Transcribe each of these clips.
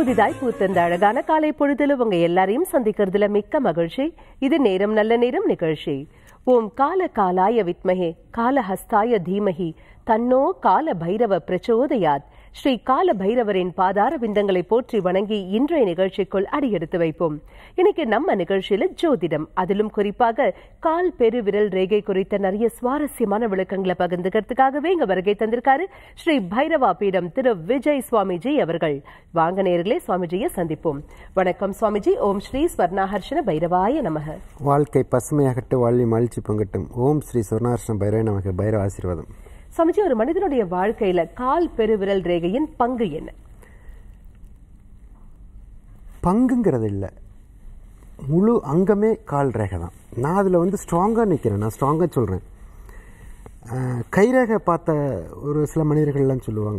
புதிதாய் பூத்தந்த அழகான காலை பொழுதுல உங்க எல்லாரையும் சந்திக்கிறதுல மிக்க மகிழ்ச்சி இது நேரம் நல்ல நேரம் நிகழ்ச்சி ஓம் கால காலாய வித்மகே காலஹஸ்தாய தீமகி தன்னோ கால பைரவ பிரச்சோதயாத் ஸ்ரீ கால பைரவரின் பாதார விந்தங்களை போற்றி வணங்கி இன்றைய நிகழ்ச்சிக்குள் அடியெடுத்து வைப்போம் இன்னைக்கு நம்ம நிகழ்ச்சியில ஜோதிடம் அதிலும் குறிப்பாக கால் பெருவிரல் ரேகை குறித்த நிறைய சுவாரஸ்யமான விளக்கங்களை பகிர்ந்துக்கிறதுக்காகவே இங்க வருகை தந்திருக்காரு ஸ்ரீ பைரவா பீடம் திரு விஜய் சுவாமிஜி அவர்கள் வாங்க நேர்களே சுவாமிஜியை சந்திப்போம் வணக்கம் சுவாமிஜி ஓம் ஸ்ரீ ஸ்வர்ணாஹர்ஷன பைரவாய நமக வாழ்க்கை பசுமையாகட்டும் வாழ்வி மகிழ்ச்சி பங்கட்டும் ஓம் ஸ்ரீ சுவர்ணார்ஷ்ண பைரவ நமக்கு பைரவ ஆசீர்வாதம் சுவாமிஜி ஒரு மனிதனுடைய வாழ்க்கையில கால் பெருவிரல் ரேகையின் பங்கு என்ன பங்குங்கிறது இல்லை முழு அங்கமே கால் ரேகை தான் நான் அதில் வந்து ஸ்ட்ராங்காக நிற்கிறேன் நான் ஸ்ட்ராங்காக சொல்கிறேன் கைரேகை பார்த்த ஒரு சில மனிதர்கள்லாம் சொல்லுவாங்க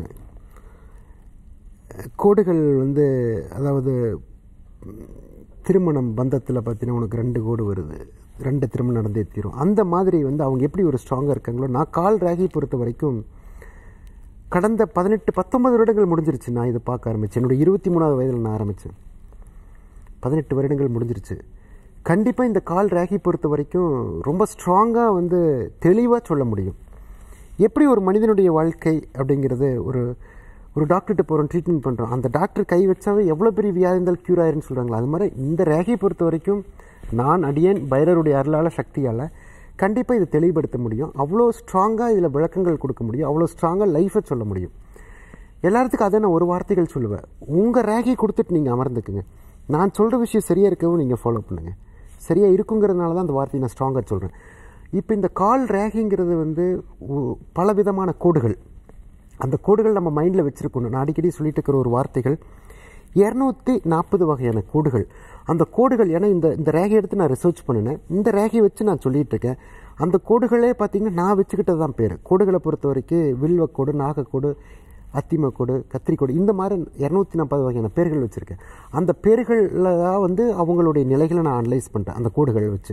கோடுகள் வந்து அதாவது ம், திருமணம் பந்தத்தில் பார்த்தீங்கன்னா உனக்கு ரெண்டு கோடு வருது ரெண்டு திருமணம் நடந்தே தீரும் அந்த மாதிரி வந்து அவங்க எப்படி ஒரு ஸ்ட்ராங்காக இருக்காங்களோ நான் கால் ரேகை பொறுத்த வரைக்கும் கடந்த பதினெட்டு பத்தொன்பது வருடங்கள் முடிஞ்சிருச்சு நான் இதை பார்க்க ஆரம்பித்தேன் என்னோட இருபத்தி மூணாவது வயதில் நான் ஆரம்பித்தேன் பதினெட்டு வருடங்கள் முடிஞ்சிருச்சு கண்டிப்பாக இந்த கால் ரேகை பொறுத்த வரைக்கும் ரொம்ப ஸ்ட்ராங்காக வந்து தெளிவாக சொல்ல முடியும் எப்படி ஒரு மனிதனுடைய வாழ்க்கை அப்படிங்கிறது ஒரு ஒரு டாக்டர்கிட்ட போகிறோம் ட்ரீட்மெண்ட் பண்ணுறோம் அந்த டாக்டர் கை வச்சாவே எவ்வளோ பெரிய வியாதி இருந்தாலும் க்யூர் ஆயிருன்னு சொல்கிறாங்களா அது மாதிரி இந்த ரேகையை பொறுத்த வரைக்கும் நான் அடியேன் பைரருடைய அருளால் சக்தியால் கண்டிப்பாக இதை தெளிவுபடுத்த முடியும் அவ்வளோ ஸ்ட்ராங்காக இதில் விளக்கங்கள் கொடுக்க முடியும் அவ்வளோ ஸ்ட்ராங்காக லைஃபை சொல்ல முடியும் எல்லாத்துக்கும் அதை நான் ஒரு வார்த்தைகள் சொல்லுவேன் உங்கள் ரேகையை கொடுத்துட்டு நீங்கள் அமர்ந்துக்குங்க நான் சொல்கிற விஷயம் சரியாக இருக்கவும் நீங்கள் ஃபாலோ பண்ணுங்கள் சரியாக இருக்குங்கிறதுனால தான் அந்த வார்த்தையை நான் ஸ்ட்ராங்காக சொல்கிறேன் இப்போ இந்த கால் ரேகைங்கிறது வந்து ஒ- பலவிதமான கோடுகள் அந்த கோடுகள் நம்ம மைண்டில் வச்சுருக்கணும் நான் அடிக்கடி சொல்லிட்டு இருக்கிற ஒரு வார்த்தைகள் இரநூத்தி நாற்பது வகையான கோடுகள் அந்த கோடுகள் ஏன்னா இந்த இந்த ரேகையை எடுத்து நான் ரிசர்ச் பண்ணினேன் இந்த ரேகையை வச்சு நான் சொல்லிட்டு இருக்கேன் அந்த கோடுகளே பார்த்தீங்கன்னா நான் வச்சுக்கிட்டது தான் பேர் கோடுகளை பொறுத்த வரைக்கும் வில்வக்கோடு நாகக்கோடு அத்திமக்கோடு கத்திரிக்கோடு இந்த மாதிரி இரநூத்தி நாற்பது வகையான பேர்கள் வச்சுருக்கேன் அந்த பேர்களில் தான் வந்து அவங்களுடைய நிலைகளை நான் அனலைஸ் பண்ணுறேன் அந்த கோடுகள் வச்சு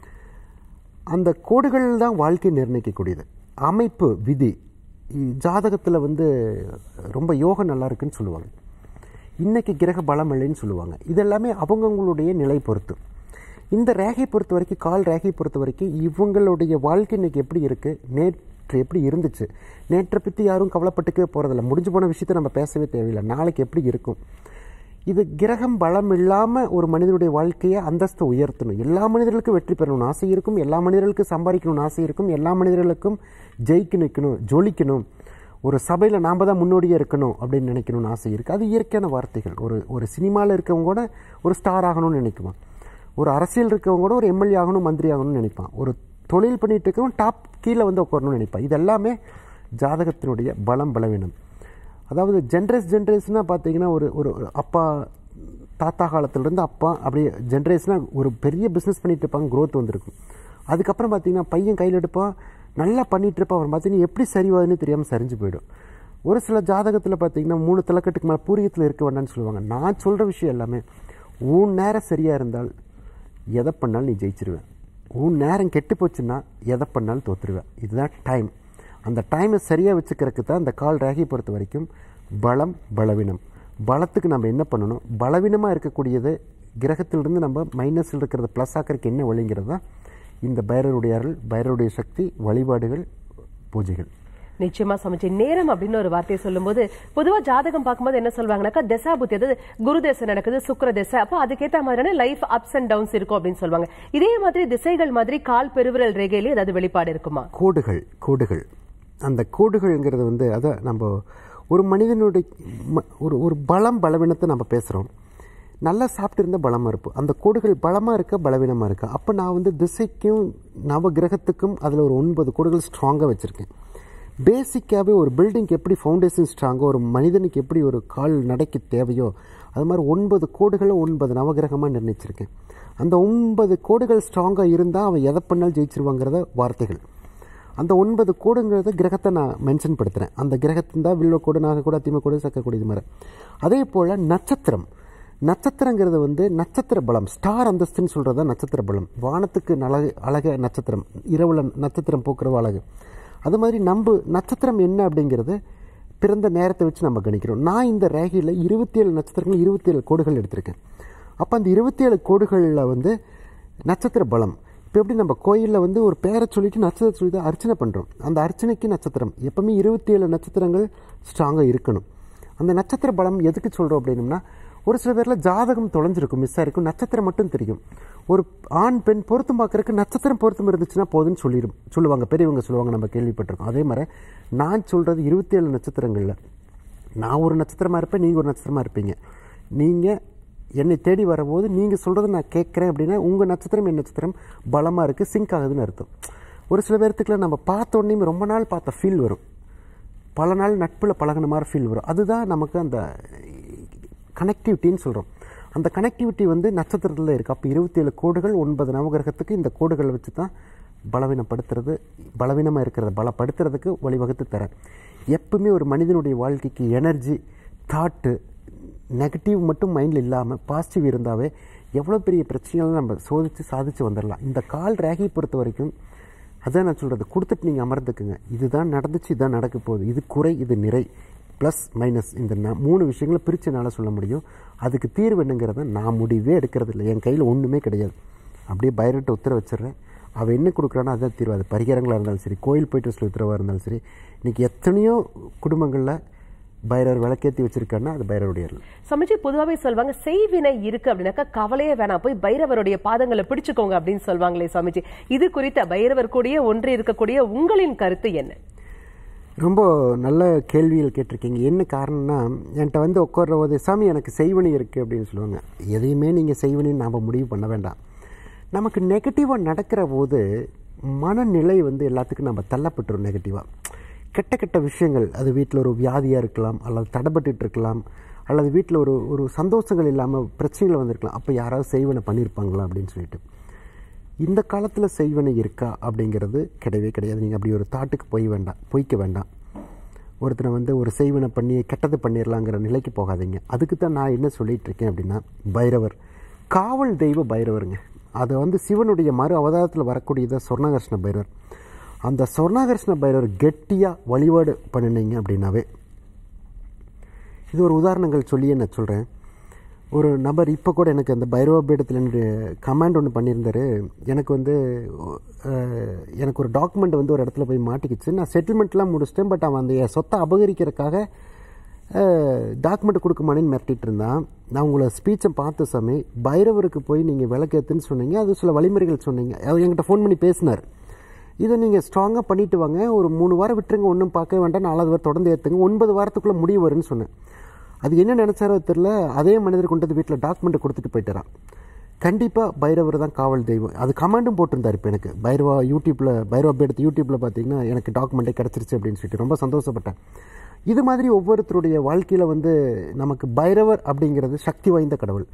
அந்த கோடுகள் தான் வாழ்க்கையை நிர்ணயிக்கக்கூடியது அமைப்பு விதி ஜாதகத்தில் வந்து ரொம்ப யோகம் நல்லா இருக்குன்னு சொல்லுவாங்க இன்னைக்கு கிரக பலம் இல்லைன்னு சொல்லுவாங்க இதெல்லாமே அவங்கவுங்களுடைய நிலை பொறுத்து இந்த ரேகை பொறுத்த வரைக்கும் கால் ரேகை பொறுத்த வரைக்கும் இவங்களுடைய வாழ்க்கை இன்னைக்கு எப்படி இருக்குது நேற்று எப்படி இருந்துச்சு நேற்றை பற்றி யாரும் கவலைப்பட்டுக்கவே போகிறதில்ல முடிஞ்சு போன விஷயத்தை நம்ம பேசவே தேவையில்லை நாளைக்கு எப்படி இருக்கும் இது கிரகம் பலம் இல்லாமல் ஒரு மனிதனுடைய வாழ்க்கையை அந்தஸ்தை உயர்த்தணும் எல்லா மனிதர்களுக்கும் வெற்றி பெறணும்னு ஆசை இருக்கும் எல்லா மனிதர்களுக்கும் சம்பாதிக்கணும்னு ஆசை இருக்கும் எல்லா மனிதர்களுக்கும் ஜெயிக்க நிற்கணும் ஜொலிக்கணும் ஒரு சபையில் நாம் தான் முன்னோடியே இருக்கணும் அப்படின்னு நினைக்கணும்னு ஆசை இருக்குது அது இயற்கையான வார்த்தைகள் ஒரு ஒரு சினிமாவில் இருக்கவங்க கூட ஒரு ஸ்டார் ஆகணும்னு நினைக்குவான் ஒரு அரசியல் இருக்கவங்க கூட ஒரு எம்எல்ஏ ஆகணும் மந்திரி ஆகணும்னு நினைப்பான் ஒரு தொழில் பண்ணிட்டு இருக்கவன் டாப் கீழே வந்து உட்காரணும்னு நினைப்பான் இது எல்லாமே ஜாதகத்தினுடைய பலம் பலவீனம் அதாவது ஜென்ரேஸ் ஜென்ரேஷனாக பார்த்தீங்கன்னா ஒரு ஒரு ஒரு அப்பா தாத்தா காலத்துலேருந்து அப்பா அப்படியே ஜென்ரேஷனாக ஒரு பெரிய பிஸ்னஸ் பண்ணிட்டு இருப்பாங்க growth வந்திருக்கும் அதுக்கப்புறம் பார்த்தீங்கன்னா பையன் கையில் எடுப்பான் நல்லா பண்ணிட்டு இருப்பான் அவன் பார்த்தீங்கன்னா எப்படி சரிவாதுன்னு தெரியாமல் சரிஞ்சு போயிடும் ஒரு சில ஜாதகத்தில் பார்த்தீங்கன்னா மூணு தலைக்கட்டுக்கு மேலே பூரியத்தில் இருக்க வேண்டாம்னு சொல்லுவாங்க நான் சொல்கிற விஷயம் எல்லாமே உன் நேரம் சரியாக இருந்தால் எதை பண்ணாலும் நீ ஜெயிச்சிருவேன் உன் நேரம் கெட்டு போச்சுன்னா எதை பண்ணாலும் தோத்துருவேன் இதுதான் டைம் அந்த டைமை சரியாக வச்சுக்கிறதுக்கு தான் இந்த கால் ரேகை பொறுத்த வரைக்கும் பலம் பலவீனம் பலத்துக்கு நம்ம என்ன பண்ணணும் பலவீனமாக இருக்கக்கூடியது கிரகத்திலிருந்து நம்ம மைனஸில் இருக்கிறத ப்ளஸ் ஆக்கிறதுக்கு என்ன வழிங்கிறது தான் இந்த பைரருடைய அருள் பைரருடைய சக்தி வழிபாடுகள் பூஜைகள் நிச்சயமா சமைச்சு நேரம் அப்படின்னு ஒரு வார்த்தையை சொல்லும்போது பொதுவா ஜாதகம் பார்க்கும்போது என்ன சொல்லுவாங்கன்னாக்கா தசா புத்தி அதாவது குரு தசை நடக்குது சுக்கிர தசை அப்போ அதுக்கேத்த மாதிரியான லைஃப் அப்ஸ் அண்ட் டவுன்ஸ் இருக்கும் அப்படின்னு சொல்லுவாங்க இதே மாதிரி திசைகள் மாதிரி கால் பெருவிரல் ரேகையிலே ஏதாவது வெளிப்பாடு இருக்குமா கோடுகள் கோடுகள் அந்த கோடுகள்ங்கிறது வந்து அதை நம்ம ஒரு மனிதனுடைய ம- ஒரு ஒரு பலம் பலவீனத்தை நம்ம பேசுகிறோம் நல்லா சாப்பிட்டு இருந்தால் பலமாக இருப்போம் அந்த கோடுகள் பலமாக இருக்க பலவீனமாக இருக்கா அப்போ நான் வந்து திசைக்கும் நவ கிரகத்துக்கும் அதில் ஒரு ஒன்பது கோடுகள் ஸ்ட்ராங்காக வச்சுருக்கேன் பேசிக்காகவே ஒரு பில்டிங்க்கு எப்படி ஃபவுண்டேஷன் ஸ்ட்ராங்கோ ஒரு மனிதனுக்கு எப்படி ஒரு கால் நடைக்கு தேவையோ அது மாதிரி ஒன்பது கோடுகளை ஒன்பது நவகிரகமாக நிர்ணயிச்சிருக்கேன் அந்த ஒன்பது கோடுகள் ஸ்ட்ராங்காக இருந்தால் அவன் எதை பண்ணாலும் ஜெயிச்சிருவாங்கிறத வார்த்தைகள் அந்த ஒன்பது கோடுங்கிறத கிரகத்தை நான் மென்ஷன் படுத்துகிறேன் அந்த கிரகத்தின் தான் வில்வக்கோடு நாகக்கோடு அத்திமக்கோடு சக்கரக்கோடு இது மாதிரி அதே போல் நட்சத்திரம் நட்சத்திரங்கிறது வந்து நட்சத்திர பலம் ஸ்டார் அந்தஸ்துன்னு சொல்கிறது தான் நட்சத்திர பலம் வானத்துக்கு நலகு அழக நட்சத்திரம் இரவுல நட்சத்திரம் போக்குறவ அழகு அது மாதிரி நம்பு நட்சத்திரம் என்ன அப்படிங்கிறது பிறந்த நேரத்தை வச்சு நம்ம கணிக்கிறோம் நான் இந்த ரேகையில் இருபத்தி ஏழு நட்சத்திரங்கள் இருபத்தி ஏழு கோடுகள் எடுத்திருக்கேன் அப்போ அந்த இருபத்தி ஏழு கோடுகளில் வந்து நட்சத்திர பலம் இப்போ எப்படி நம்ம கோயிலில் வந்து ஒரு பேரை சொல்லிட்டு நட்சத்திரம் சொல்லி தான் அர்ச்சனை பண்ணுறோம் அந்த அர்ச்சனைக்கு நட்சத்திரம் எப்பவுமே இருபத்தி ஏழு நட்சத்திரங்கள் ஸ்ட்ராங்காக இருக்கணும் அந்த நட்சத்திர பலம் எதுக்கு சொல்கிறோம் அப்படின்னம்னா ஒரு சில பேரில் ஜாதகம் தொலைஞ்சிருக்கும் மிஸ் ஆயிருக்கும் நட்சத்திரம் மட்டும் தெரியும் ஒரு ஆண் பெண் பொருத்தம் பார்க்கறதுக்கு நட்சத்திரம் பொருத்தம் இருந்துச்சுன்னா போதும்னு சொல்லிடும் சொல்லுவாங்க பெரியவங்க சொல்லுவாங்க நம்ம கேள்விப்பட்டிருக்கோம் அதே மாதிரி நான் சொல்கிறது இருபத்தி ஏழு நட்சத்திரங்களில் நான் ஒரு நட்சத்திரமாக இருப்பேன் நீங்கள் ஒரு நட்சத்திரமாக இருப்பீங்க நீங்கள் என்னை தேடி வரும்போது நீங்கள் சொல்கிறத நான் கேட்குறேன் அப்படின்னா உங்கள் நட்சத்திரம் என் நட்சத்திரம் பலமாக இருக்குது சிங்க் ஆகுதுன்னு அர்த்தம் ஒரு சில பேர்த்துக்குலாம் நம்ம பார்த்த உடனே ரொம்ப நாள் பார்த்த ஃபீல் வரும் பல நாள் நட்பில் பழகுன மாதிரி ஃபீல் வரும் அதுதான் நமக்கு அந்த கனெக்டிவிட்டின்னு சொல்கிறோம் அந்த கனெக்டிவிட்டி வந்து நட்சத்திரத்தில் இருக்குது அப்போ இருபத்தி ஏழு கோடுகள் ஒன்பது நவகிரகத்துக்கு இந்த கோடுகளை வச்சு தான் பலவீனப்படுத்துறது பலவீனமாக இருக்கிறத பலப்படுத்துறதுக்கு வழிவகுத்து தரேன் எப்பவுமே ஒரு மனிதனுடைய வாழ்க்கைக்கு எனர்ஜி தாட்டு நெகட்டிவ் மட்டும் மைண்டில் இல்லாமல் பாசிட்டிவ் இருந்தாவே எவ்வளோ பெரிய பிரச்சனைகளும் நம்ம சோதித்து சாதித்து வந்துடலாம் இந்த கால் ரேகை பொறுத்த வரைக்கும் அதான் நான் சொல்கிறது கொடுத்துட்டு நீங்கள் அமர்ந்துக்குங்க இதுதான் நடந்துச்சு இதுதான் நடக்க போகுது இது குறை இது நிறை ப்ளஸ் மைனஸ் இந்த ந- மூணு விஷயங்களை பிரித்து என்னால் சொல்ல முடியும் அதுக்கு தீர்வு என்னங்கிறத நான் முடிவே எடுக்கிறது இல்லை என் கையில் ஒன்றுமே கிடையாது அப்படியே பைரட்டை உத்தரவு வச்சிடுறேன் அவள் என்ன கொடுக்குறானோ அதான் தீர்வு அது பரிகாரங்களாக இருந்தாலும் சரி கோயில் போயிட்டு சொல்ல உத்தரவாக இருந்தாலும் சரி இன்றைக்கி எத்தனையோ குடும்பங்களில் பைரவர் விளக்கேற்றி வச்சிருக்காருன்னா அது பைரவருடைய அருள் சமைச்சு பொதுவாவே சொல்லுவாங்க செய்வினை இருக்கு அப்படின்னாக்கா கவலையே வேணாம் போய் பைரவருடைய பாதங்களை பிடிச்சுக்கோங்க அப்படின்னு சொல்லுவாங்களே சுவாமிஜி இது குறித்த பைரவர் கூடிய ஒன்று இருக்கக்கூடிய உங்களின் கருத்து என்ன ரொம்ப நல்ல கேள்விகள் கேட்டிருக்கீங்க என்ன காரணம்னா என்கிட்ட வந்து உட்கார்ற போது சாமி எனக்கு செய்வனி இருக்குது அப்படின்னு சொல்லுவாங்க எதையுமே நீங்கள் செய்வனின்னு நாம் முடிவு பண்ண வேண்டாம் நமக்கு நெகட்டிவாக நடக்கிற போது மனநிலை வந்து எல்லாத்துக்கும் நம்ம தள்ளப்பட்டுரும் நெகட்டிவாக கெட்ட கெட்ட விஷயங்கள் அது வீட்டில் ஒரு வியாதியாக இருக்கலாம் அல்லது தடைப்பட்டுட்டு இருக்கலாம் அல்லது வீட்டில் ஒரு ஒரு சந்தோஷங்கள் இல்லாமல் பிரச்சனைகள் வந்திருக்கலாம் அப்போ யாராவது செய்வனை பண்ணியிருப்பாங்களா அப்படின்னு சொல்லிட்டு இந்த காலத்தில் செய்வனை இருக்கா அப்படிங்கிறது கிடையவே கிடையாது நீங்கள் அப்படி ஒரு தாட்டுக்கு போய் வேண்டாம் பொய்க்க வேண்டாம் ஒருத்தனை வந்து ஒரு செய்வனை பண்ணி கெட்டது பண்ணிடலாங்கிற நிலைக்கு போகாதீங்க அதுக்கு தான் நான் என்ன சொல்லிட்டு இருக்கேன் அப்படின்னா பைரவர் காவல் தெய்வ பைரவருங்க அது வந்து சிவனுடைய மறு அவதாரத்தில் வரக்கூடியது சொர்ணகர்ஷ்ண பைரவர் அந்த சொர்ணகர்ஷ்ண பைரவர் கெட்டியாக வழிபாடு பண்ணினீங்க அப்படின்னாவே இது ஒரு உதாரணங்கள் சொல்லியே நான் சொல்கிறேன் ஒரு நபர் இப்போ கூட எனக்கு அந்த பைரவ பீடத்தில் என்னுடைய கமாண்ட் ஒன்று பண்ணியிருந்தாரு எனக்கு வந்து அஹ், எனக்கு ஒரு டாக்குமெண்ட் வந்து ஒரு இடத்துல போய் மாட்டிக்கிச்சு நான் செட்டில்மெண்ட்லாம் முடிச்சிட்டேன் பட் அவன் அந்த என் சொத்தை அபகரிக்கிறதுக்காக டாக்குமெண்ட் கொடுக்குமானேன்னு மிரட்டிட்டு இருந்தான் நான் உங்களை ஸ்பீச்சை பார்த்த சமயம் பைரவருக்கு போய் நீங்கள் விளக்கேத்துன்னு சொன்னீங்க அது சில வழிமுறைகள் சொன்னீங்க அவர் என்கிட்ட ஃபோன் பண்ணி பேசினார் இதை நீங்கள் ஸ்ட்ராங்காக பண்ணிட்டு வாங்க ஒரு மூணு வாரம் விட்டுருங்க ஒன்றும் பார்க்க வேண்டாம் நாலாவது வாரம் தொடர்ந்து ஏற்றுங்க ஒன்பது வாரத்துக்குள்ளே முடிவு வரும்னு சொன்னேன் அது என்ன நினச்சாரோ தெரில அதே மனிதர் கொண்டு வந்து வீட்டில் டாக்குமெண்ட்டை கொடுத்துட்டு போயிட்டாரான் கண்டிப்பாக பைரவர் தான் காவல் தெய்வம் அது கமாண்டும் போட்டிருந்தார் இப்போ எனக்கு பைரவா யூடியூப்பில் பைரவா எடுத்து யூடியூப்பில் பார்த்தீங்கன்னா எனக்கு டாக்குமெண்ட்டே கிடச்சிருச்சு அப்படின்னு சொல்லிட்டு ரொம்ப சந்தோஷப்பட்டேன் இது மாதிரி ஒவ்வொருத்தருடைய வாழ்க்கையில் வந்து நமக்கு பைரவர் அப்படிங்கிறது சக்தி வாய்ந்த கடவுள்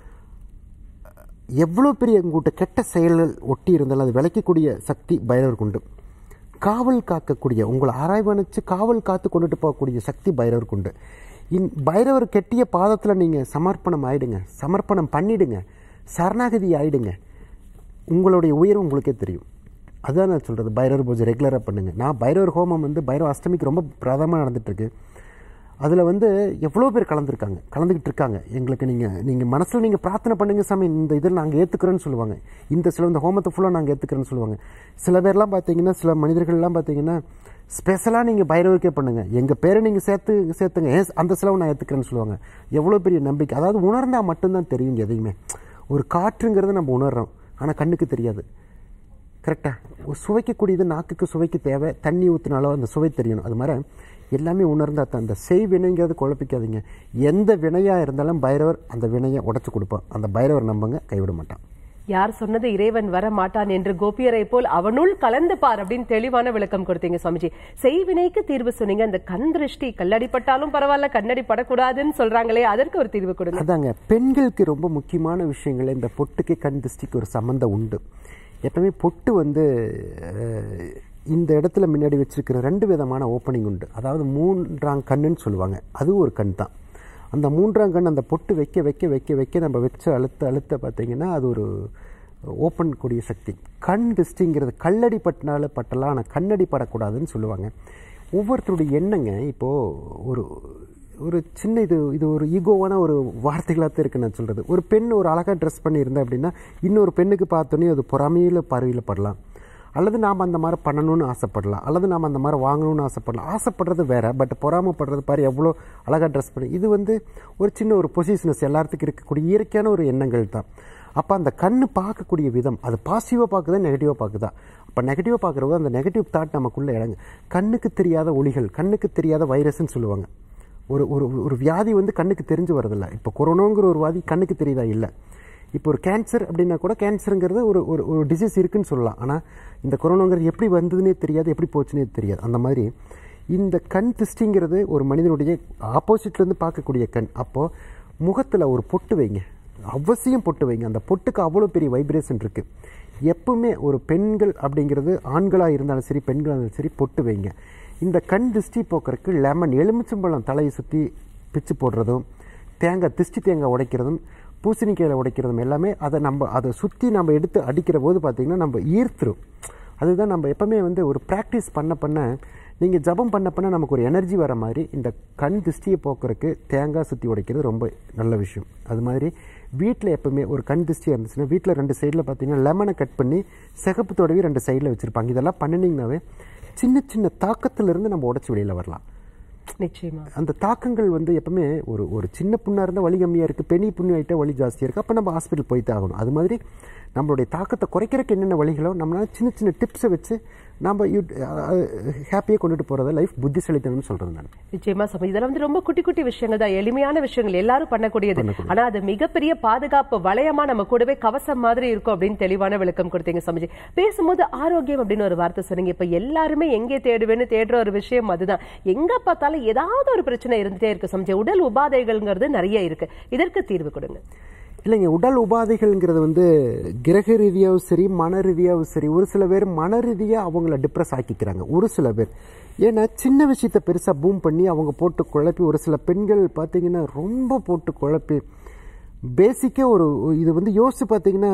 எவ்வளோ பெரிய உங்கள்கிட்ட கெட்ட செயல்கள் ஒட்டி இருந்தாலும் அது விளைக்கக்கூடிய சக்தி பைரவருக்கு உண்டு காவல் காக்கக்கூடிய உங்களை ஆராய்வணிச்சு காவல் காத்து கொண்டுட்டு போகக்கூடிய சக்தி பைரவருக்கு உண்டு இன் பைரவர் கெட்டிய பாதத்தில் நீங்கள் சமர்ப்பணம் ஆயிடுங்க சமர்ப்பணம் பண்ணிடுங்க சரணாகதி ஆயிடுங்க உங்களுடைய உயர்வு உங்களுக்கே தெரியும் அதுதான் நான் சொல்கிறது பைரவர் பூஜை ரெகுலராக பண்ணுங்க நான் பைரவர் ஹோமம் வந்து பைரவ அஷ்டமிக்கு ரொம்ப பிரதமாக நடந்துட்டுருக்கு அதில் வந்து எவ்வளோ பேர் கலந்துருக்காங்க கலந்துக்கிட்டு இருக்காங்க எங்களுக்கு நீங்கள் நீங்கள் மனசில் நீங்கள் பிரார்த்தனை பண்ணுங்க சாமி இந்த இதில் நாங்கள் ஏற்றுக்கிறோன்னு சொல்லுவாங்க இந்த சில இந்த ஹோமத்தை ஃபுல்லாக நாங்கள் ஏற்றுக்கிறோன்னு சொல்லுவாங்க சில பேர்லாம் பார்த்தீங்கன்னா சில மனிதர்கள்லாம் பார்த்தீங்கன்னா ஸ்பெஷலாக நீங்கள் பைரவருக்கே பண்ணுங்கள் எங்கள் பேரை நீங்கள் சேர்த்து சேர்த்துங்க ஏன் அந்த செலவு நான் ஏற்றுக்கிறேன்னு சொல்லுவாங்க எவ்வளோ பெரிய நம்பிக்கை அதாவது உணர்ந்தால் மட்டும்தான் தெரியும் எதையுமே ஒரு காற்றுங்கிறத நம்ம உணர்றோம் ஆனால் கண்ணுக்கு தெரியாது கரெக்டாக சுவைக்கக்கூடியது நாக்குக்கு சுவைக்கு தேவை தண்ணி ஊற்றினாலும் அந்த சுவை தெரியணும் அது மாதிரி எல்லாமே உணர்ந்தா தான் அந்த செய் வினைங்கிறது குழப்பிக்காதீங்க எந்த வினையாக இருந்தாலும் பைரவர் அந்த வினையை உடச்சி கொடுப்பான் அந்த பைரவர் நம்பங்க கைவிட மாட்டான் யார் சொன்னது இறைவன் வர மாட்டான் என்று கோபியரை போல் அவனுள் கலந்து பார் அப்படின்னு தெளிவான விளக்கம் கொடுத்தீங்க சுவாமிஜி செய்வினைக்கு தீர்வு சொன்னீங்க அந்த கண் திருஷ்டி கல்லடிப்பட்டாலும் பரவாயில்ல கண்ணடி படக்கூடாதுன்னு சொல்றாங்களே அதற்கு ஒரு தீர்வு கொடுங்க அதாங்க பெண்களுக்கு ரொம்ப முக்கியமான விஷயங்கள் இந்த பொட்டுக்கு கண் திருஷ்டிக்கு ஒரு சம்மந்தம் உண்டு எப்பவுமே பொட்டு வந்து அஹ், இந்த இடத்துல முன்னாடி வச்சிருக்கிற ரெண்டு விதமான ஓப்பனிங் உண்டு அதாவது மூன்றாம் கண்ணுன்னு சொல்லுவாங்க அது ஒரு கண் தான் அந்த மூன்றாம் கண் அந்த பொட்டு வைக்க வைக்க வைக்க வைக்க நம்ம வச்சு அழுத்த அழுத்த பார்த்தீங்கன்னா அது ஒரு ஓப்பன் கூடிய சக்தி கண் திருஷ்டிங்கிறது கல்லடி பட்டினால பட்டலாம் ஆனால் கண்ணடி படக்கூடாதுன்னு சொல்லுவாங்க ஒவ்வொருத்தருடைய எண்ணங்க இப்போது ஒரு ஒரு சின்ன இது இது ஒரு ஈகோவான ஒரு வார்த்தைகளாக தான் இருக்கு நான் சொல்கிறது ஒரு பெண் ஒரு அழகாக ட்ரெஸ் பண்ணியிருந்தா அப்படின்னா இன்னொரு பெண்ணுக்கு பார்த்தோன்னே அது பொறாமையில் பார்வையில் படலாம் அல்லது நாம் அந்த மாதிரி பண்ணணும்னு ஆசைப்படலாம் அல்லது நாம் அந்த மாதிரி வாங்கணும்னு ஆசைப்படலாம் ஆசைப்படுறது வேற பட் பொறாமப்படுறது பாரு எவ்வளோ அழகாக ட்ரெஸ் பண்ணி இது வந்து ஒரு சின்ன ஒரு பொசிஷனஸ் எல்லாத்துக்கும் இருக்கக்கூடிய இயற்கையான ஒரு எண்ணங்கள் தான் அப்போ அந்த கண்ணு பார்க்கக்கூடிய விதம் அது பாசிட்டிவாக பார்க்குதா நெகட்டிவாக பார்க்குதா அப்போ நெகட்டிவாக பார்க்குறப்போ அந்த நெகட்டிவ் தாட் நமக்குள்ளே இறங்கு கண்ணுக்கு தெரியாத ஒளிகள் கண்ணுக்கு தெரியாத வைரஸ்ன்னு சொல்லுவாங்க ஒரு ஒரு ஒரு வியாதி வந்து கண்ணுக்கு தெரிஞ்சு வரதில்ல இப்போ கொரோனாங்கிற ஒரு வியாதி கண்ணுக்கு தெரியுதா இல்லை இப்போ ஒரு கேன்சர் அப்படின்னா கூட கேன்சருங்கிறது ஒரு ஒரு ஒரு டிசீஸ் இருக்குன்னு சொல்லலாம் ஆனால் இந்த கொரோனாங்கிறது எப்படி வந்ததுன்னே தெரியாது எப்படி போச்சுன்னே தெரியாது அந்த மாதிரி இந்த கண் திருஷ்டிங்கிறது ஒரு மனிதனுடைய ஆப்போசிட்லேருந்து பார்க்கக்கூடிய கண் அப்போது முகத்தில் ஒரு பொட்டு வைங்க அவசியம் பொட்டு வைங்க அந்த பொட்டுக்கு அவ்வளோ பெரிய வைப்ரேஷன் இருக்குது எப்பவுமே ஒரு பெண்கள் அப்படிங்கிறது ஆண்களாக இருந்தாலும் சரி பெண்களாக இருந்தாலும் சரி பொட்டு வைங்க இந்த கண் திருஷ்டி போக்குறதுக்கு லெமன் எலுமிச்சம்பழம் தலையை சுற்றி பிச்சு போடுறதும் தேங்காய் திருஷ்டி தேங்காய் உடைக்கிறதும் பூசணிக்காயில் உடைக்கிறதும் எல்லாமே அதை நம்ம அதை சுற்றி நம்ம எடுத்து அடிக்கிற போது பார்த்திங்கன்னா நம்ம ஈர்த்துரும் அதுதான் நம்ம எப்பவுமே வந்து ஒரு ப்ராக்டிஸ் பண்ண பண்ண நீங்கள் ஜபம் பண்ண பண்ண நமக்கு ஒரு எனர்ஜி வர மாதிரி இந்த கண் திருஷ்டியை போக்குறதுக்கு தேங்காய் சுற்றி உடைக்கிறது ரொம்ப நல்ல விஷயம் அது மாதிரி வீட்டில் எப்பவுமே ஒரு கண் திருஷ்டியாக இருந்துச்சுன்னா வீட்டில் ரெண்டு சைடில் பார்த்தீங்கன்னா லெமனை கட் பண்ணி சிகப்பு தொடவி ரெண்டு சைடில் வச்சுருப்பாங்க இதெல்லாம் பண்ணினீங்கனாவே சின்ன சின்ன தாக்கத்திலிருந்து நம்ம உடச்சி வெளியில் வரலாம் நிச்சயமா அந்த தாக்கங்கள் வந்து எப்பவுமே ஒரு ஒரு சின்ன புண்ணாக இருந்தால் வலி கம்மியாக இருக்குது பெரிய புண்ணு ஆகிட்டா வலி ஜாஸ்தியாக இருக்குது அப்போ நம்ம ஹாஸ்பிட்டல் போய் தான் ஆகணும் அது மாதிரி நம்மளுடைய தாக்கத்தை குறைக்கிறதுக்கு என்னென்ன வழிகளோ நம்மளால சின்ன சின்ன டிப்ஸை வச்சு நம்ம ஹாப்பியாக கொண்டுட்டு போகிறத லைஃப் புத்திசாலித்தனம்னு சொல்கிறது நான் நிச்சயமா சம இதெல்லாம் வந்து ரொம்ப குட்டி குட்டி விஷயங்கள் தான் எளிமையான விஷயங்கள் எல்லாரும் பண்ணக்கூடியது ஆனா அது மிகப்பெரிய பாதுகாப்பு வளையமா நம்ம கூடவே கவசம் மாதிரி இருக்கும் அப்படின்னு தெளிவான விளக்கம் கொடுத்தீங்க சமஜி பேசும்போது ஆரோக்கியம் அப்படின்னு ஒரு வார்த்தை சொன்னீங்க இப்ப எல்லாருமே எங்கே தேடுவேன்னு தேடுற ஒரு விஷயம் அதுதான் எங்க பார்த்தாலும் ஏதாவது ஒரு பிரச்சனை இருந்துட்டே இருக்கு சமஜி உடல் உபாதைகள்ங்கிறது நிறைய இருக்கு இதற்கு தீர்வு கொடுங்க இல்லைங்க உடல் உபாதைகள்ங்கிறது வந்து கிரக ரீதியாகவும் சரி மன ரீதியாகவும் சரி ஒரு சில பேர் மன ரீதியாக அவங்கள டிப்ரெஸ் ஆக்கிக்கிறாங்க ஒரு சில பேர் ஏன்னா சின்ன விஷயத்தை பெருசாக பூம் பண்ணி அவங்க போட்டு குழப்பி ஒரு சில பெண்கள் பார்த்தீங்கன்னா ரொம்ப போட்டு குழப்பி பேசிக்காக ஒரு இது வந்து யோசிச்சு பார்த்தீங்கன்னா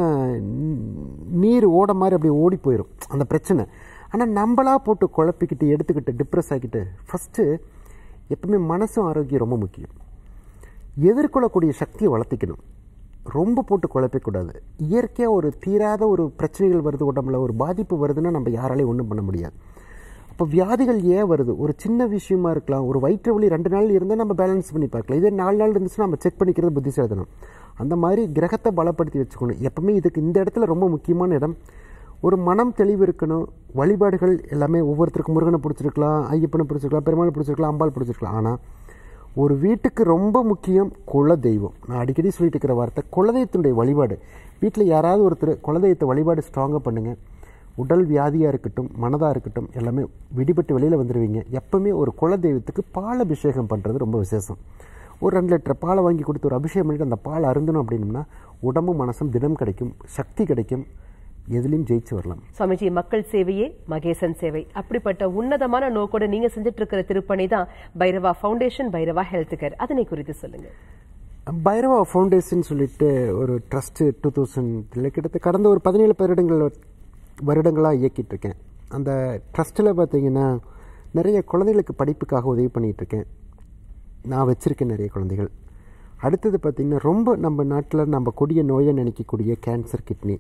நீர் ஓட மாதிரி அப்படியே ஓடி போயிடும் அந்த பிரச்சனை ஆனால் நம்மளா போட்டு குழப்பிக்கிட்டு எடுத்துக்கிட்டு டிப்ரெஸ் ஆக்கிட்டு ஃபஸ்ட்டு எப்பவுமே மனசும் ஆரோக்கியம் ரொம்ப முக்கியம் எதிர்கொள்ளக்கூடிய சக்தியை வளர்த்திக்கணும் ரொம்ப போட்டு குழப்பிக்கூடாது இயற்கையாக ஒரு தீராத ஒரு பிரச்சனைகள் வருது உடம்புல ஒரு பாதிப்பு வருதுன்னா நம்ம யாராலையும் ஒன்றும் பண்ண முடியாது அப்போ வியாதிகள் ஏன் வருது ஒரு சின்ன விஷயமா இருக்கலாம் ஒரு வயிற்று வலி ரெண்டு நாள் இருந்தால் நம்ம பேலன்ஸ் பண்ணி பார்க்கலாம் இதே நாலு நாள் இருந்துச்சுன்னா நம்ம செக் பண்ணிக்கிறது புத்திசாலித்தனம் அந்த மாதிரி கிரகத்தை பலப்படுத்தி வச்சுக்கணும் எப்பவுமே இதுக்கு இந்த இடத்துல ரொம்ப முக்கியமான இடம் ஒரு மனம் தெளிவு இருக்கணும் வழிபாடுகள் எல்லாமே ஒவ்வொருத்தருக்கும் முருகனை பிடிச்சிருக்கலாம் ஐயப்பனை பிடிச்சிருக்கலாம் பெருமாளை பிடிச்சிருக்கலாம் அம்பாள் பிடிச்சிருக்கலாம் ஆனால் ஒரு வீட்டுக்கு ரொம்ப முக்கியம் குல தெய்வம் நான் அடிக்கடி சொல்லிட்டு இருக்கிற வார்த்தை குலதெய்வத்தினுடைய வழிபாடு வீட்டில் யாராவது ஒருத்தர் குலதெய்வத்தை வழிபாடு ஸ்ட்ராங்காக பண்ணுங்கள் உடல் வியாதியாக இருக்கட்டும் மனதாக இருக்கட்டும் எல்லாமே விடிபட்டு வெளியில் வந்துடுவீங்க எப்பவுமே ஒரு குலதெய்வத்துக்கு பால் அபிஷேகம் பண்ணுறது ரொம்ப விசேஷம் ஒரு ரெண்டு லிட்டர் பாலை வாங்கி கொடுத்து ஒரு அபிஷேகம் பண்ணிட்டு அந்த பால் அருந்தணும் அப்படின்னம்னா உடம்பும் மனசும் தினம் கிடைக்கும் சக்தி கிடைக்கும் எதுலையும் ஜெயிச்சு வரலாம் சுவாமிஜி மக்கள் சேவையே மகேசன் சேவை அப்படிப்பட்ட உன்னதமான நோக்கோட நீங்க செஞ்சுட்டு இருக்கிற திருப்பணி தான் Bhairava foundation Bhairava health care அதனை குறித்து சொல்லுங்க பைரவா ஃபவுண்டேஷன் சொல்லிட்டு ஒரு ட்ரஸ்ட்டு டூ தௌசண்ட் கிட்டத்தட்ட கடந்த ஒரு பதினேழு வருடங்கள் வருடங்களாக இயக்கிட்டு இருக்கேன் அந்த ட்ரஸ்ட்டில் பார்த்தீங்கன்னா நிறைய குழந்தைகளுக்கு படிப்புக்காக உதவி பண்ணிகிட்டு இருக்கேன் நான் வச்சுருக்கேன் நிறைய குழந்தைகள் அடுத்தது பார்த்திங்கன்னா ரொம்ப நம்ம நாட்டில் நம்ம கொடிய நோயை நினைக்கக்கூடிய கேன்சர் கிட்னி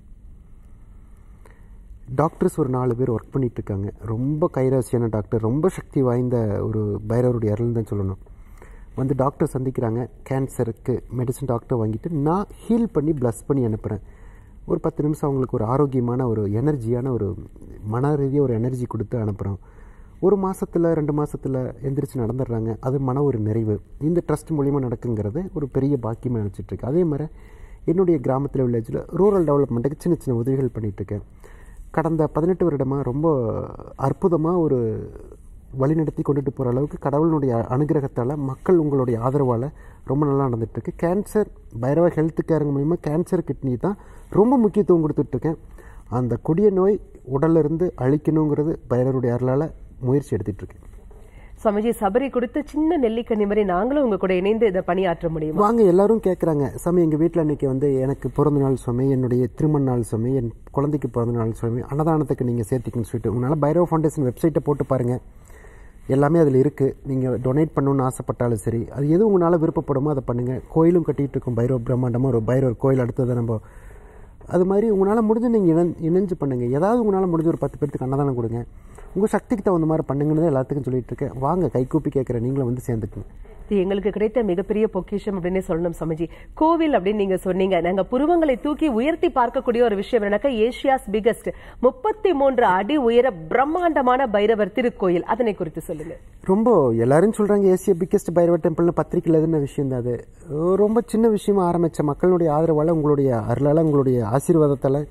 டாக்டர்ஸ் ஒரு நாலு பேர் ஒர்க் பண்ணிட்டு இருக்காங்க ரொம்ப கைராசியான டாக்டர் ரொம்ப சக்தி வாய்ந்த ஒரு பைரவருடைய அருள் தான் சொல்லணும் வந்து டாக்டர் சந்திக்கிறாங்க கேன்சருக்கு மெடிசன் டாக்டர் வாங்கிட்டு நான் ஹீல் பண்ணி ப்ளஸ் பண்ணி அனுப்புகிறேன் ஒரு பத்து நிமிஷம் அவங்களுக்கு ஒரு ஆரோக்கியமான ஒரு எனர்ஜியான ஒரு மன ரீதியாக ஒரு எனர்ஜி கொடுத்து அனுப்புகிறோம் ஒரு மாதத்தில் ரெண்டு மாதத்தில் எந்திரிச்சு நடந்துடுறாங்க அது மன ஒரு நிறைவு இந்த ட்ரஸ்ட் மூலிமா நடக்குங்கிறது ஒரு பெரிய பாக்கியமாக நினச்சிட்ருக்கு அதே மாதிரி என்னுடைய கிராமத்தில் வில்லேஜில் ரூரல் டெவலப்மெண்ட்டுக்கு சின்ன சின்ன உதவிகள் பண்ணிகிட்ருக்கேன் கடந்த பதினெட்டு வருடமாக ரொம்ப அற்புதமாக ஒரு வழிநடத்தி கொண்டுட்டு போகிற அளவுக்கு கடவுளினுடைய அனுகிரகத்தால் மக்கள் உங்களுடைய ஆதரவால் ரொம்ப நல்லா நடந்துகிட்ருக்கு கேன்சர் பைரவ ஹெல்த் கேருங்க மூலிமா கேன்சர் கிட்னி தான் ரொம்ப முக்கியத்துவம் கொடுத்துட்ருக்கேன் அந்த கொடிய நோய் உடல்ல இருந்து அழிக்கணுங்கிறது பைரவருடைய அருளால் முயற்சி எடுத்துகிட்ருக்கேன் சுவாமிஜி சபரி கொடுத்து சின்ன நெல்லிக்கனி மாதிரி நாங்களும் உங்க கூட இணைந்து இதை பணியாற்ற முடியுமா வாங்க எல்லாரும் கேட்குறாங்க சாமி எங்கள் வீட்டில் அன்றைக்கி வந்து எனக்கு பிறந்த நாள் சுவாமி என்னுடைய திருமண நாள் சுவாமி என் குழந்தைக்கு பிறந்த நாள் சுவாமி அன்னதானத்துக்கு நீங்கள் சேர்த்திக்கணும்னு சொல்லிட்டு உங்களால் பைரவ ஃபவுண்டேஷன் வெப்சைட்டை போட்டு பாருங்கள் எல்லாமே அதில் இருக்குது நீங்கள் டொனேட் பண்ணணும்னு ஆசைப்பட்டாலும் சரி அது எது உங்களால் விருப்பப்படுமோ அதை பண்ணுங்கள் கோயிலும் கட்டிகிட்டு இருக்கோம் பைரவ பிரம்மாண்டமாக ஒரு பைரவர் கோயில் அடுத்தது நம்ம அது மாதிரி உங்களால் முடிஞ்சு நீங்கள் இணை இணைஞ்சு பண்ணுங்கள் ஏதாவது உங்களால் முடிஞ்ச ஒரு பத்து பேர்த்துக்கு அன்னதானம் கொடுங்க உங்கள் சக்திக்கு தகுந்த மாதிரி பண்ணுங்கன்னு தான் எல்லாத்துக்கும் சொல்லிட்டு இருக்கேன் வாங்க கைகூப்பி கேட்குறேன் நீங்களும் வந்து சேர்ந்துக்குங்க இது எங்களுக்கு கிடைத்த மிகப்பெரிய பொக்கிஷம் அப்படின்னு சொல்லணும் சமஜி கோவில் அப்படின்னு நீங்க சொன்னீங்க நாங்க புருவங்களை தூக்கி உயர்த்தி பார்க்கக்கூடிய ஒரு விஷயம் என்னக்கா ஏசியாஸ் பிகஸ்ட் முப்பத்தி மூன்று அடி உயர பிரம்மாண்டமான பைரவர் திருக்கோயில் அதனை குறித்து சொல்லுங்க ரொம்ப எல்லாரும் சொல்கிறாங்க ஏசிய பிக்கெஸ்ட் பைரவர் டெம்பிள்னு பத்திரிக்கையில் எதுன விஷயம் தான் அது ரொம்ப சின்ன விஷயமா ஆரம்பித்த மக்களுடைய ஆதரவால் உங்களுடைய அருளால் உங்களுடைய ஆசீர்வாதத்தால்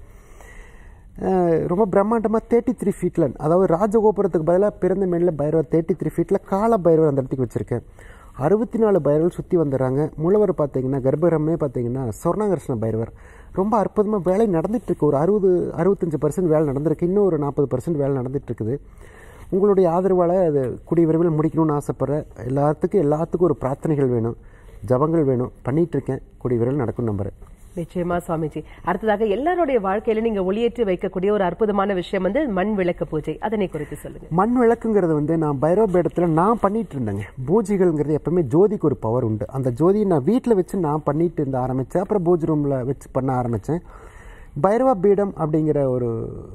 அஹ், ரொம்ப பிரம்மாண்டமாக தேர்ட்டி த்ரீ ஃபீட்டில் அதாவது ராஜகோபுரத்துக்கு பதிலாக பிறந்த மேலில் பைரவர் தேர்ட்டி த்ரீ ஃபீட்டில் கால பைரவர் அந்த இடத்துக்கு வச்சுருக்கேன் அறுபத்தி நாலு பைரவர் சுற்றி வந்துடுறாங்க மூலவர் பார்த்தீங்கன்னா கர்ப்பரமே பார்த்தீங்கன்னா சொர்ணாகர்ஷ்ண பைரவர் ரொம்ப அற்புதமாக வேலை நடந்துட்டு இருக்கு ஒரு அறுபது அறுபத்தஞ்சு பர்சன்ட் வேலை நடந்திருக்கு இன்னும் ஒரு நாற்பது பர்சன்ட் வேலை நடந்துட்டு இருக்குது உங்களுடைய ஆதரவால் அது கூடிய விரைவில் முடிக்கணும்னு ஆசைப்பட்றேன் எல்லாத்துக்கும் எல்லாத்துக்கும் ஒரு பிரார்த்தனைகள் வேணும் ஜபங்கள் வேணும் பண்ணிட்டு இருக்கேன் கூடிய விரைவில் நடக்கும் நம்புறேன் நிச்சயமா சுவாமிஜி அடுத்ததாக எல்லாருடைய வாழ்க்கையில நீங்க ஒளியேற்றி வைக்கக்கூடிய ஒரு அற்புதமான விஷயம் வந்து மண் விளக்கு பூஜை அதனை குறித்து சொல்லுங்க மண் விளக்குங்கிறது வந்து நான் பைரவ பீடத்தில் நான் பண்ணிட்டு இருந்தேங்க பூஜைகள்ங்கிறது எப்பவுமே ஜோதிக்கு ஒரு பவர் உண்டு அந்த ஜோதியை நான் வீட்டில் வச்சு நான் பண்ணிட்டு இருந்த ஆரம்பித்தேன் அப்புறம் பூஜை ரூமில் வச்சு பண்ண ஆரம்பித்தேன் பைரவ பீடம் அப்படிங்கிற ஒரு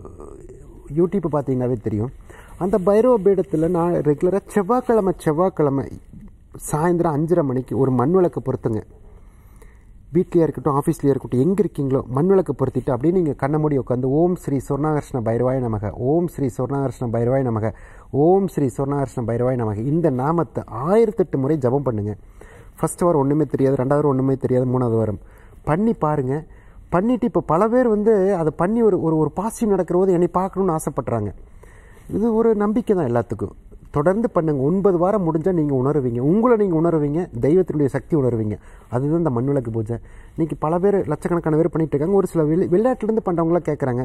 யூடியூப் பார்த்தீங்கன்னாவே தெரியும் அந்த பைரவ பீடத்தில் நான் ரெகுலராக செவ்வாய்க்கிழமை செவ்வாய்க்கிழமை சாயந்தரம் அஞ்சரை மணிக்கு ஒரு மண் விளக்கு பொறுத்துங்க வீட்லேயே இருக்கட்டும் ஆஃபீஸ்லேயே இருக்கட்டும் எங்கே இருக்கீங்களோ மண் விளக்கு பொருத்திட்டு அப்படியே நீங்கள் கண்ண மூடி உட்காந்து ஓம் ஸ்ரீ சொர்ணாகர்ஷ்ண பைரவாய நமக ஓம் ஸ்ரீ சொர்ணாகர்ஷ்ண பைரவாய நமக ஓம் ஸ்ரீ சொர்ணாகர்ஷ்ண பைரவாய நமக இந்த நாமத்தை ஆயிரத்தெட்டு முறை ஜெபம் பண்ணுங்க ஃபர்ஸ்ட் வாரம் ஒன்றுமே தெரியாது ரெண்டாவது வாரம் ஒன்றுமே தெரியாது மூணாவது வாரம் பண்ணி பாருங்க பண்ணிட்டு இப்போ பல பேர் வந்து அதை பண்ணி ஒரு ஒரு ஒரு பாசிட்டிவ் நடக்கிற போது என்னை பார்க்கணுன்னு ஆசைப்பட்றாங்க இது ஒரு நம்பிக்கை தான் எல்லாத்துக்கும் தொடர்ந்து பண்ணுங்க ஒன்பது வாரம் முடிஞ்சால் நீங்கள் உணருவீங்க உங்களை நீங்கள் உணருவீங்க தெய்வத்தினுடைய சக்தி உணருவீங்க அதுதான் இந்த மண் விளக்கு பூஜை இன்னைக்கு பல பேர் லட்சக்கணக்கான பேர் பண்ணிட்டு இருக்காங்க ஒரு சில வெளி வெளிநாட்டிலேருந்து பண்ணுறவங்களாம் கேட்குறாங்க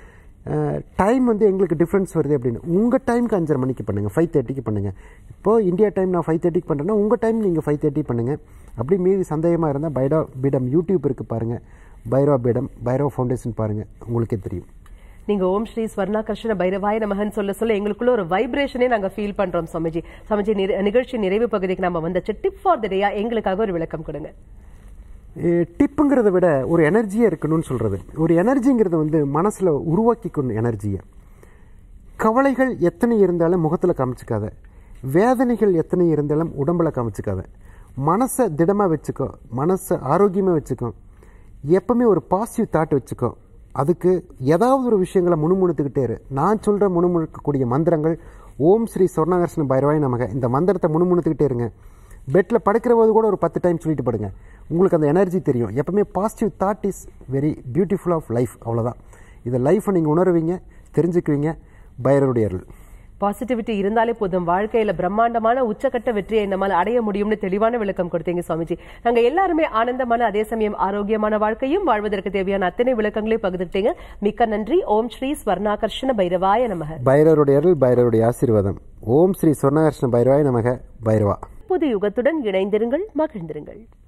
டைம் வந்து எங்களுக்கு டிஃப்ரென்ஸ் வருது அப்படின்னு உங்கள் டைமுக்கு அஞ்சரை மணிக்கு பண்ணுங்கள் ஃபைவ் தேர்ட்டிக்கு பண்ணுங்கள் இப்போது இந்தியா டைம் நான் ஃபைவ் தேர்ட்டிக்கு பண்ணுறேன்னா உங்கள் டைம் நீங்கள் ஃபைவ் தேர்ட்டி பண்ணுங்கள் அப்படி மீதி சந்தேகமாக இருந்தால் பைரோ பீடம் யூடியூப் இருக்குது பாருங்கள் பைரவ பீடம் பைரவ ஃபவுண்டேஷன் பாருங்கள் உங்களுக்கே தெரியும் நீங்க ஓம் ஸ்ரீ ஸ்வர்ணாகர்ஷண பைரவாய நமகன் சொல்ல சொல்ல எங்களுக்குள்ள ஒரு வைப்ரேஷனே நாங்க ஃபீல் பண்றோம் சுவாமிஜி சுவாமிஜி நிறை- நிகழ்ச்சி நிறைவு பகுதிக்கு நம்ம வந்தாச்சு டிப் ஃபார் த டேயா எங்களுக்காக ஒரு விளக்கம் கொடுங்க டிப்புங்கிறத விட ஒரு எனர்ஜியாக இருக்கணும்னு சொல்கிறது ஒரு எனர்ஜிங்கிறது வந்து மனசில் உருவாக்கிக்கணும் எனர்ஜியை கவலைகள் எத்தனை இருந்தாலும் முகத்தில் காமிச்சிக்காத வேதனைகள் எத்தனை இருந்தாலும் உடம்புல காமிச்சிக்காத மனசை திடமாக வச்சுக்கோ மனசை ஆரோக்கியமாக வச்சுக்கோ எப்பவுமே ஒரு பாசிட்டிவ் தாட் வச்சுக்கோ அதுக்கு ஏதாவது ஒரு விஷயங்களை முணுமுணுத்துக்கிட்டே இரு நான் சொல்கிற முணுமுணுக்கக்கூடிய மந்திரங்கள் ஓம் ஸ்ரீ சொர்ணாகர்ஷ்ண பைரவாய் நமக இந்த மந்திரத்தை முணுமுணுத்துக்கிட்டே இருங்க பெட்டில் படுக்கிற போது கூட ஒரு பத்து டைம் சொல்லிட்டு படுங்க உங்களுக்கு அந்த எனர்ஜி தெரியும் எப்பவுமே positive thought is very beautiful of life அவ்வளோதான் இதை லைஃப்பை நீங்கள் உணருவீங்க தெரிஞ்சுக்குவீங்க பைரருடைய அருள் பாசிட்டிவிட்டி இருந்தாலே போதும் வாழ்க்கையில பிரம்மாண்டமான உச்சக்கட்ட வெற்றியை நம்மால் அடைய முடியும்னு தெளிவான விளக்கம் கொடுத்தீங்க சுவாமிஜி நாங்க எல்லாருமே ஆனந்தமான அதே சமயம் ஆரோக்கியமான வாழ்க்கையும் வாழ்வதற்கு தேவையான அத்தனை விளக்கங்களையும் பகிர்ந்துட்டீங்க மிக்க நன்றி ஓம் ஸ்ரீ ஸ்வர்ணாகர்ஷண பைரவாய நமக பைரவருடைய அருள் பைரவருடைய ஆசீர்வாதம் ஓம் ஸ்ரீ சொர்ணகர்ஷ்ண பைரவாய் நமக பைரவா புது யுகத்துடன் இணைந்திருங்கள் மகிழ்ந்திருங்கள்